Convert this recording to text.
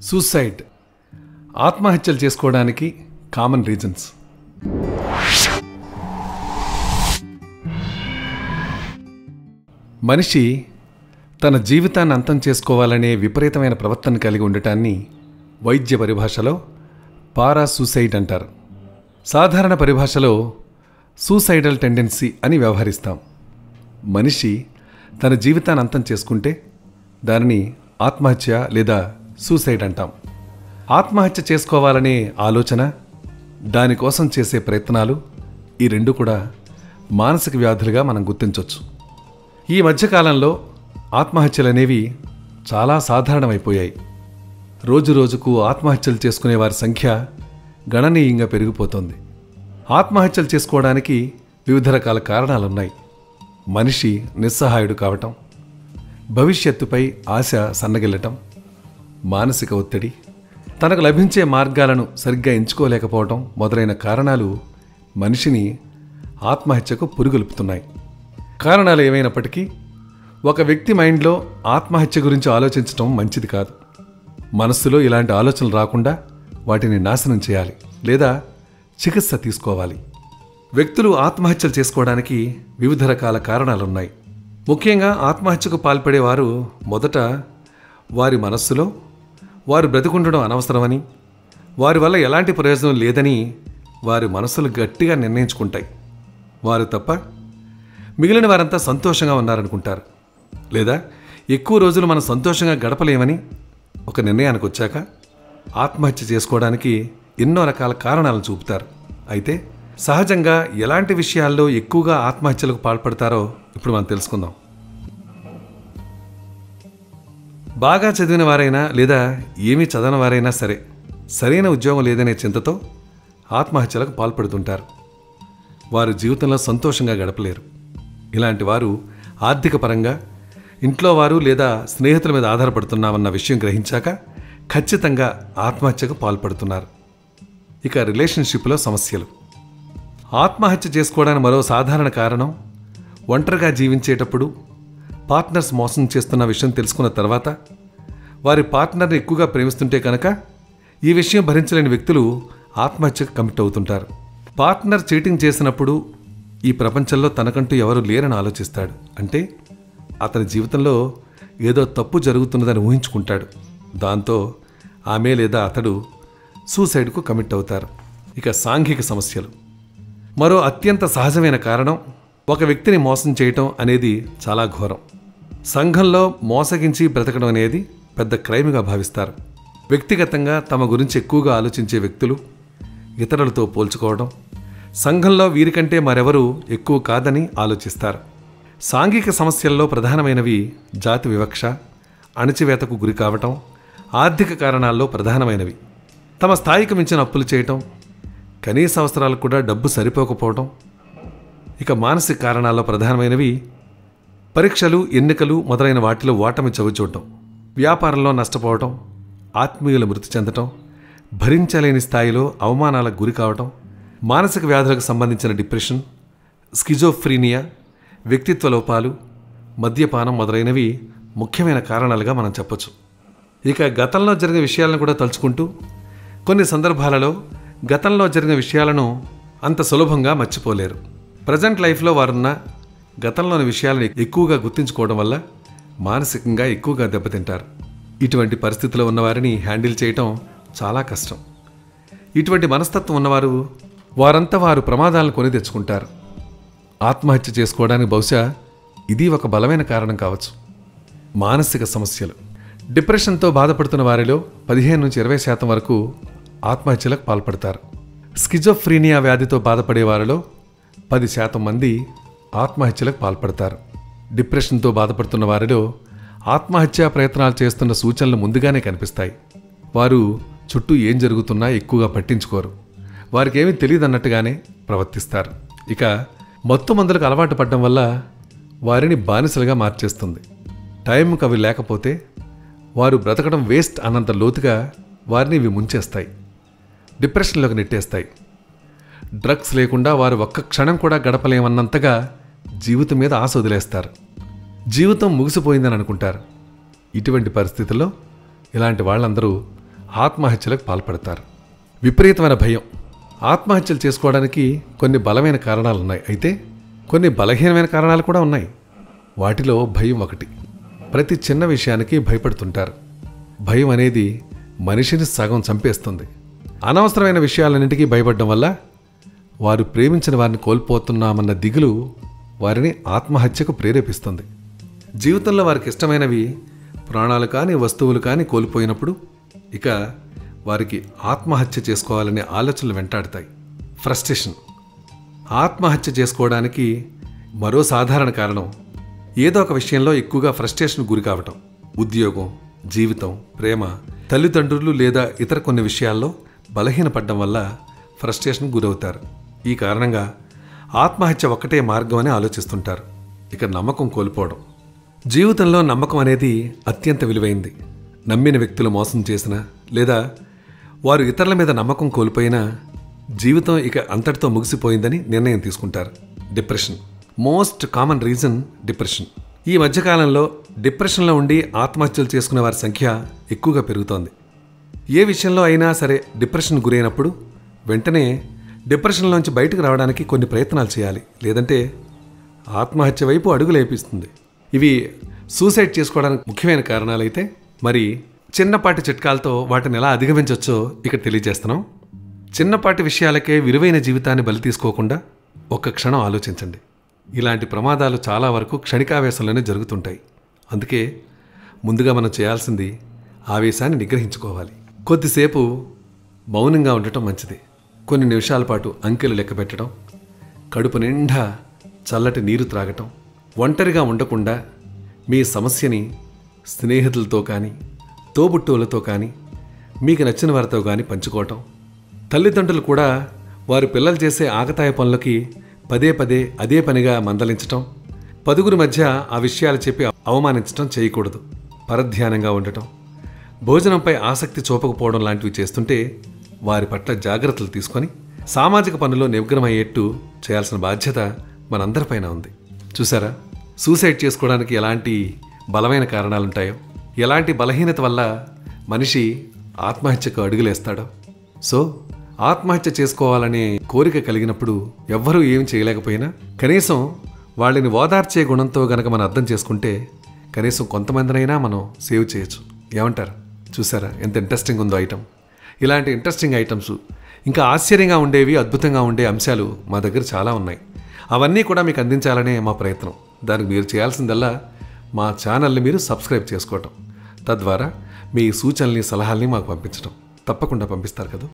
suicide ఆత్మహత్యలు చేసుకోవడానికి common reasons మనిషి తన జీవితాన్ని అంతం చేసుకోవాలనే విపరీతమైన ప్రవర్తన కలిగి ఉండటాన్ని వైద్య పరిభాషలో పారా సూసైడ్ అంటారు సాధారణ పరిభాషలో సూసైడల్ టెండెన్సీ అని వ్యవహరిస్తాం మనిషి తన జీవితాన్ని అంతం చేసుకుంటే దానిని ఆత్మహత్య లేదా సూసైడ్ అంటాం ఆత్మహత్య చేసుకోవాలనే ఆలోచన దానికోసం చేసే ప్రయత్నాలు ఈ రెండు కూడా మానసిక వ్యాధులుగా మనం గుర్తించవచ్చు ఈ మధ్యకాలంలో ఆత్మహత్యలు అనేవి చాలా సాధారణమైపోయాయి రోజు రోజుకు ఆత్మహత్యలు చేసుకునే వారి సంఖ్య గణనీయంగా పెరిగిపోతోంది ఆత్మహత్యలు చేసుకోవడానికి వివిధ రకాల కారణాలున్నాయి మనిషి నిస్సహాయుడు కావటం భవిష్యత్తుపై ఆశ సన్నగిల్లటం మానసిక ఒత్తిడి తనకు లభించే మార్గాలను సరిగ్గా ఎంచుకోలేకపోవటం మొదలైన కారణాలు మనిషిని ఆత్మహత్యకు పురుగొలుపుతున్నాయి కారణాలు ఏమైనప్పటికీ ఒక వ్యక్తి మైండ్లో ఆత్మహత్య గురించి ఆలోచించటం మంచిది కాదు మనస్సులో ఇలాంటి ఆలోచనలు రాకుండా వాటిని నాశనం చేయాలి లేదా చికిత్స తీసుకోవాలి వ్యక్తులు ఆత్మహత్యలు చేసుకోవడానికి వివిధ రకాల కారణాలున్నాయి ముఖ్యంగా ఆత్మహత్యకు పాల్పడేవారు మొదట వారి మనస్సులో వారు బ్రతికుండడం అనవసరమని వారి వల్ల ఎలాంటి ప్రయోజనం లేదని వారి మనసులు గట్టిగా నిర్ణయించుకుంటాయి వారు తప్ప మిగిలిన వారంతా సంతోషంగా ఉన్నారనుకుంటారు లేదా ఎక్కువ రోజులు మనం సంతోషంగా గడపలేమని ఒక నిర్ణయానికి వచ్చాక ఆత్మహత్య చేసుకోవడానికి ఎన్నో రకాల కారణాలను చూపుతారు అయితే సహజంగా ఎలాంటి విషయాల్లో ఎక్కువగా ఆత్మహత్యలకు పాల్పడతారో ఇప్పుడు మనం తెలుసుకుందాం బాగా చదివిన వారైనా లేదా ఏమీ చదవని వారైనా సరే సరైన ఉద్యోగం లేదనే చింతతో ఆత్మహత్యలకు పాల్పడుతుంటారు వారు జీవితంలో సంతోషంగా గడపలేరు ఇలాంటి వారు ఆర్థిక పరంగా ఇంట్లో వారు లేదా స్నేహితుల మీద ఆధారపడుతున్నామన్న విషయం గ్రహించాక ఖచ్చితంగా ఆత్మహత్యకు పాల్పడుతున్నారు ఇక రిలేషన్షిప్లో సమస్యలు ఆత్మహత్య చేసుకోవడానికి మరో సాధారణ కారణం ఒంటరిగా జీవించేటప్పుడు పార్ట్నర్స్ మోసం చేస్తున్న విషయం తెలుసుకున్న తర్వాత వారి పార్ట్నర్ని ఎక్కువగా ప్రేమిస్తుంటే కనుక ఈ విషయం భరించలేని వ్యక్తులు ఆత్మహత్యకు కమిట్ అవుతుంటారు పార్ట్నర్ చీటింగ్ చేసినప్పుడు ఈ ప్రపంచంలో తనకంటూ ఎవరు లేరని ఆలోచిస్తాడు అంటే అతని జీవితంలో ఏదో తప్పు జరుగుతున్నదని ఊహించుకుంటాడు దాంతో ఆమె లేదా అతడు సూసైడ్కు కమిట్ అవుతారు ఇక సాంఘిక సమస్యలు మరో అత్యంత సహజమైన కారణం ఒక వ్యక్తిని మోసం చేయటం అనేది చాలా ఘోరం సంఘంలో మోసగించి బ్రతకడం అనేది పెద్ద క్రైమ్గా భావిస్తారు వ్యక్తిగతంగా తమ గురించి ఎక్కువగా ఆలోచించే వ్యక్తులు ఇతరులతో పోల్చుకోవడం సంఘంలో వీరికంటే మరెవరూ ఎక్కువ కాదని ఆలోచిస్తారు సాంఘిక సమస్యల్లో ప్రధానమైనవి జాతి వివక్ష అణచివేతకు గురి కావటం ఆర్థిక కారణాల్లో ప్రధానమైనవి తమ స్థాయికి మించిన అప్పులు చేయటం కనీస అవసరాలకు కూడా డబ్బు సరిపోకపోవడం ఇక మానసిక కారణాల్లో ప్రధానమైనవి పరీక్షలు ఎన్నికలు మొదలైన వాటిలో ఓటమి చవిచూడటం వ్యాపారంలో నష్టపోవటం ఆత్మీయుల మృతి చెందటం భరించలేని స్థాయిలో అవమానాలకు గురి కావటం మానసిక వ్యాధులకు సంబంధించిన డిప్రెషన్ స్కిజోఫ్రీనియా వ్యక్తిత్వ లోపాలు మద్యపానం మొదలైనవి ముఖ్యమైన కారణాలుగా మనం చెప్పొచ్చు ఇక గతంలో జరిగిన విషయాలను కూడా తలుచుకుంటూ కొన్ని సందర్భాలలో గతంలో జరిగిన విషయాలను అంత సులభంగా మర్చిపోలేరు ప్రజెంట్ లైఫ్లో వారున్న గతంలోని విషయాలను ఎక్కువగా గుర్తించుకోవడం వల్ల మానసికంగా ఎక్కువగా దెబ్బతింటారు ఇటువంటి పరిస్థితిలో ఉన్నవారిని హ్యాండిల్ చేయటం చాలా కష్టం ఇటువంటి మనస్తత్వం ఉన్నవారు వారంతా వారు ప్రమాదాలను కొని తెచ్చుకుంటారు ఆత్మహత్య చేసుకోవడానికి బహుశా ఇది ఒక బలమైన కారణం కావచ్చు మానసిక సమస్యలు డిప్రెషన్తో బాధపడుతున్న వారిలో పదిహేను నుంచి ఇరవై శాతం వరకు ఆత్మహత్యలకు పాల్పడతారు స్కిజోఫ్రీనియా వ్యాధితో బాధపడే వారిలో పది శాతం మంది ఆత్మహత్యలకు పాల్పడతారు డిప్రెషన్తో బాధపడుతున్న వారిలో ఆత్మహత్యా ప్రయత్నాలు చేస్తున్న సూచనలు ముందుగానే కనిపిస్తాయి వారు చుట్టూ ఏం జరుగుతున్నా ఎక్కువగా పట్టించుకోరు వారికి ఏమీ తెలియదన్నట్టుగానే ప్రవర్తిస్తారు ఇక మత్తు మందులకు అలవాటు పడడం వల్ల వారిని బానిసలుగా మార్చేస్తుంది టైంకి అవి లేకపోతే వారు బ్రతకడం వేస్ట్ అన్నంత లోతుగా వారిని ఇవి ముంచేస్తాయి డిప్రెషన్లోకి నెట్టేస్తాయి డ్రగ్స్ లేకుండా వారు ఒక్క క్షణం కూడా గడపలేమన్నంతగా జీవితం మీద ఆశ వదిలేస్తారు జీవితం ముగిసిపోయిందని అనుకుంటారు ఇటువంటి పరిస్థితుల్లో ఇలాంటి వాళ్ళందరూ ఆత్మహత్యలకు పాల్పడతారు విపరీతమైన భయం ఆత్మహత్యలు చేసుకోవడానికి కొన్ని బలమైన కారణాలు ఉన్నాయి అయితే కొన్ని బలహీనమైన కారణాలు కూడా ఉన్నాయి వాటిలో భయం ఒకటి ప్రతి చిన్న విషయానికి భయపడుతుంటారు భయం అనేది మనిషిని సగం చంపేస్తుంది అనవసరమైన విషయాలన్నింటికీ భయపడడం వల్ల వారు ప్రేమించిన వారిని కోల్పోతున్నామన్న దిగులు వారిని ఆత్మహత్యకు ప్రేరేపిస్తుంది జీవితంలో వారికి ఇష్టమైనవి ప్రాణాలు కానీ వస్తువులు కానీ కోల్పోయినప్పుడు ఇక వారికి ఆత్మహత్య చేసుకోవాలనే ఆలోచనలు వెంటాడుతాయి ఫ్రస్ట్రేషన్ ఆత్మహత్య చేసుకోవడానికి మరో సాధారణ కారణం ఏదో ఒక విషయంలో ఎక్కువగా ఫ్రస్ట్రేషన్ గురి కావటం ఉద్యోగం జీవితం ప్రేమ తల్లిదండ్రులు లేదా ఇతర కొన్ని విషయాల్లో బలహీనపడడం వల్ల ఫ్రస్ట్రేషన్ గురవుతారు ఈ కారణంగా ఆత్మహత్య ఒక్కటే మార్గం అని ఆలోచిస్తుంటారు ఇక నమ్మకం కోల్పోవడం జీవితంలో నమ్మకం అనేది అత్యంత విలువైంది నమ్మిన వ్యక్తులు మోసం చేసిన లేదా వారు ఇతరుల మీద నమ్మకం కోల్పోయినా జీవితం ఇక అంతటితో ముగిసిపోయిందని నిర్ణయం తీసుకుంటారు depression most common reason depression ఈ మధ్యకాలంలో డిప్రెషన్లో ఉండి ఆత్మహత్యలు చేసుకునే వారి సంఖ్య ఎక్కువగా పెరుగుతోంది ఏ విషయంలో అయినా సరే డిప్రెషన్ గురైనప్పుడు వెంటనే డిప్రెషన్లోంచి బయటకు రావడానికి కొన్ని ప్రయత్నాలు చేయాలి లేదంటే ఆత్మహత్య వైపు అడుగులేపిస్తుంది ఇవి సూసైడ్ చేసుకోవడానికి ముఖ్యమైన కారణాలైతే మరి చిన్నపాటి చిట్కాలతో వాటిని ఎలా అధిగమించవచ్చో ఇక్కడ తెలియజేస్తున్నాం చిన్నపాటి విషయాలకే విలువైన జీవితాన్ని బలి తీసుకోకుండా ఒక్క క్షణం ఆలోచించండి ఇలాంటి ప్రమాదాలు చాలా వరకు క్షణికావేశంలోనే జరుగుతుంటాయి అందుకే ముందుగా మనం చేయాల్సింది ఆవేశాన్ని నిగ్రహించుకోవాలి కొద్దిసేపు మౌనంగా ఉండటం మంచిది కొన్ని నిమిషాల పాటు అంకెలు లెక్క పెట్టడం కడుపు నిండా చల్లటి నీరు త్రాగటం ఒంటరిగా ఉండకుండా మీ సమస్యని స్నేహితులతో కానీ తోబుట్టువులతో కానీ మీకు నచ్చిన వారితో కానీ పంచుకోవటం తల్లిదండ్రులు కూడా వారి పిల్లలు చేసే ఆకతాయ పనులకి పదే పదే అదే పనిగా మందలించటం పదుగురి మధ్య ఆ విషయాలు చెప్పి అవమానించటం చేయకూడదు పరధ్యానంగా ఉండటం భోజనంపై ఆసక్తి చూపకపోవడం లాంటివి చేస్తుంటే వారి పట్ల జాగ్రత్తలు తీసుకొని సామాజిక పనుల్లో నిమగ్నమయ్యేట్టు చేయాల్సిన బాధ్యత మనందరిపైన ఉంది చూసారా సూసైడ్ చేసుకోవడానికి ఎలాంటి బలమైన కారణాలుంటాయో ఎలాంటి బలహీనత వల్ల మనిషి ఆత్మహత్యకు అడుగులేస్తాడో సో ఆత్మహత్య చేసుకోవాలనే కోరిక కలిగినప్పుడు ఎవ్వరూ ఏం చేయలేకపోయినా కనీసం వాళ్ళని ఓదార్చే గుణంతో గనక మనం అర్థం చేసుకుంటే కనీసం కొంతమందినైనా మనం సేవ్ చేయొచ్చు ఏమంటారు చూసారా ఎంత ఇంట్రెస్టింగ్ ఉందో ఐటమ్ ఇలాంటి ఇంట్రెస్టింగ్ ఐటమ్స్ ఇంకా ఆశ్చర్యంగా ఉండేవి అద్భుతంగా ఉండే అంశాలు మా దగ్గర చాలా ఉన్నాయి అవన్నీ కూడా మీకు అందించాలనే మా ప్రయత్నం దానికి మీరు చేయాల్సిందల్లా మా ఛానల్ని మీరు సబ్స్క్రైబ్ చేసుకోవటం తద్వారా మీ సూచనల్ని సలహాల్ని మాకు పంపించడం తప్పకుండా పంపిస్తారు కదా